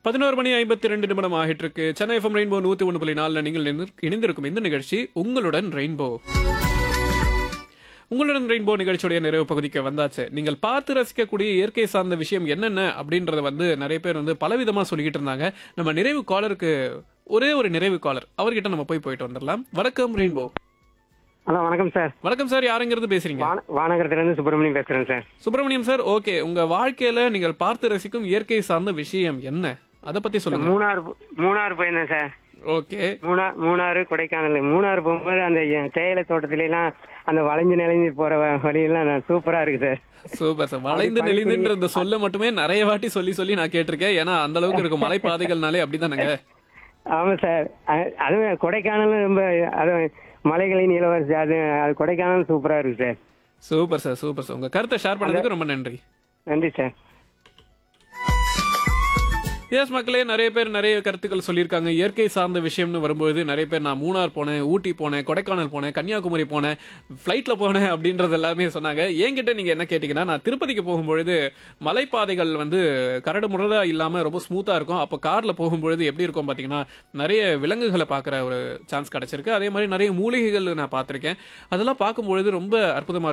பதினோரு மணி ஐம்பத்தி ரெண்டு நிமிடம் ஆகிட்டு இருக்கு சென்னை எஃப்எம் ரெயின்போ நூத்தி ஒன்று புள்ளி நாலுல நீங்கள் இணைந்து- இணைந்திருக்கும் இந்த நிகழ்ச்சி உங்களுடன் ரெயின்போ உங்களுடன் ரெயின்போ நிகழ்ச்சியுடைய நிறைவு பகுதிக்கு வந்தாச்சு நீங்கள் பார்த்து ரசிக்கக்கூடிய இயற்கை சார்ந்த விஷயம் என்னென்ன அப்படின்றத வந்து நிறைய பேர் வந்து பலவிதமா சொல்லிக்கிட்டு இருந்தாங்க நம்ம நிறைவு காலருக்கு ஒரே ஒரு நிறைவு காலர் அவர்கிட்ட நம்ம போய் போயிட்டு வந்துடலாம் வணக்கம் ரெயின்போ ஹலோ வணக்கம் சார் வணக்கம் சார் யாருங்கிறது பேசுறீங்க வான வானகரத்துலேருந்து சுப்பிரமணியம் பேசுகிறேன் சார் சுப்பிரமணியம் சார் ஓகே உங்க வாழ்க்கையில நீங்கள் பார்த்து ரசிக்கும் இயற்கை சார்ந்த விஷயம் என்ன அதை பத்தி சொல்லுங்க மூணார் போ- மூணார் போயிருந்தேன் சார் ஓகே மூணார் மூணாறு கொடைக்கானல் மூணார் போகும்போது அந்த எ- தேயிலை தோட்டத்துல எல்லாம் அந்த வளைஞ்சு நெளிஞ்சு போற வ- வழியெல்லாம் நான் சூப்பரா இருக்கு சார் சூப்பர் சார் வளைந்து நெளிந்துன்ற இந்த சொல்ல மட்டுமே நிறைய வாட்டி சொல்லி சொல்லி நான் கேட்டிருக்கேன் ஏன்னா அந்த அளவுக்கு இருக்கும் மலைப்பாதைகள்னாலே அப்படிதானங்க ஆமா சார் அ- அதுவும் கொடைக்கானல் ரொம்ப அது மலைகளின் இளவரசி அது அது கொடைக்கானல் சூப்பரா இருக்கு sir super sir super sir உங்க கருத்தை ஷேர் பண்ணதுக்கு ரொம்ப நன்றி நன்றி சார் எஸ் மக்களே நிறைய பேர் நிறைய கருத்துக்கள் சொல்லியிருக்காங்க இயற்கை சார்ந்த விஷயம்னு வரும்போது நிறைய பேர் நான் மூணார் போனேன் ஊட்டி போனேன் கொடைக்கானல் போனேன் கன்னியாகுமரி போனேன் ஃப்ளைட்டில் போனேன் அப்படின்றது எல்லாமே சொன்னாங்க என்கிட்ட நீங்கள் என்ன கேட்டிங்கன்னா நான் திருப்பதிக்கு போகும்பொழுது மலைப்பாதைகள் வந்து கரடு முரடா இல்லாமல் ரொம்ப ஸ்மூத்தாக இருக்கும் அப்போ காரில் போகும்பொழுது எப்படி இருக்கும் பார்த்தீங்கன்னா நிறைய விலங்குகளை பார்க்குற ஒரு சான்ஸ் கிடச்சிருக்கு அதே மாதிரி நிறைய மூலிகைகள் நான் பார்த்துருக்கேன் அதெல்லாம் பார்க்கும்பொழுது ரொம்ப அற்புதமாக